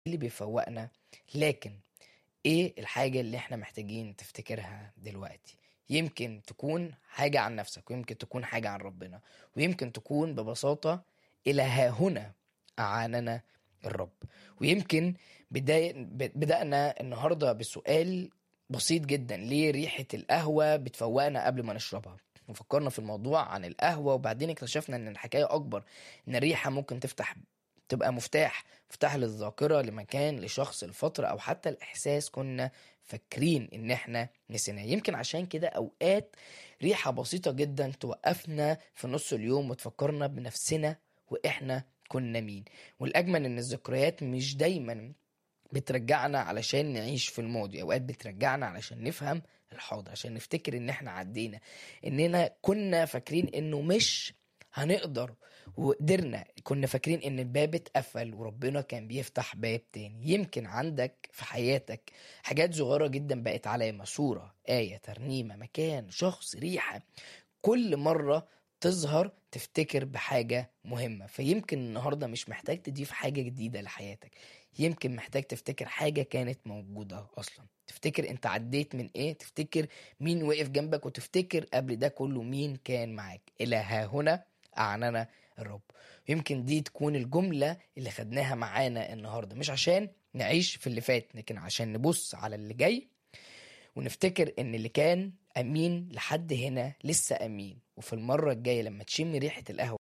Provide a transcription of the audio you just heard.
اللي بيفوقنا لكن ايه الحاجة اللي احنا محتاجين تفتكرها دلوقتي يمكن تكون حاجة عن نفسك ويمكن تكون حاجة عن ربنا ويمكن تكون ببساطة إلى ها هنا أعاننا الرب ويمكن بداية بدأنا النهاردة بسؤال بسيط جدا ليه ريحة القهوة بتفوقنا قبل ما نشربها وفكرنا في الموضوع عن القهوة وبعدين اكتشفنا ان الحكاية اكبر ان الريحة ممكن تفتح تبقى مفتاح مفتاح للذاكرة لمكان لشخص لفترة او حتى الاحساس كنا فاكرين ان احنا نسيناه يمكن عشان كده اوقات ريحة بسيطة جدا توقفنا في نص اليوم وتفكرنا بنفسنا واحنا كنا مين والاجمل ان الذكريات مش دايما بترجعنا علشان نعيش في الماضي اوقات بترجعنا علشان نفهم الحاضر عشان نفتكر ان احنا عدينا اننا كنا فاكرين انه مش هنقدر وقدرنا كنا فاكرين ان الباب اتقفل وربنا كان بيفتح باب تاني يمكن عندك في حياتك حاجات صغيرة جدا بقت علامة صورة آية ترنيمة مكان شخص ريحة كل مرة تظهر تفتكر بحاجة مهمة فيمكن النهاردة مش محتاج تضيف حاجة جديدة لحياتك يمكن محتاج تفتكر حاجة كانت موجودة أصلا تفتكر انت عديت من ايه تفتكر مين وقف جنبك وتفتكر قبل ده كله مين كان معاك إلى ها هنا أعننا الرب يمكن دي تكون الجملة اللي خدناها معانا النهاردة مش عشان نعيش في اللي فات لكن عشان نبص على اللي جاي ونفتكر ان اللي كان امين لحد هنا لسه امين وفي المرة الجاية لما تشم ريحة القهوة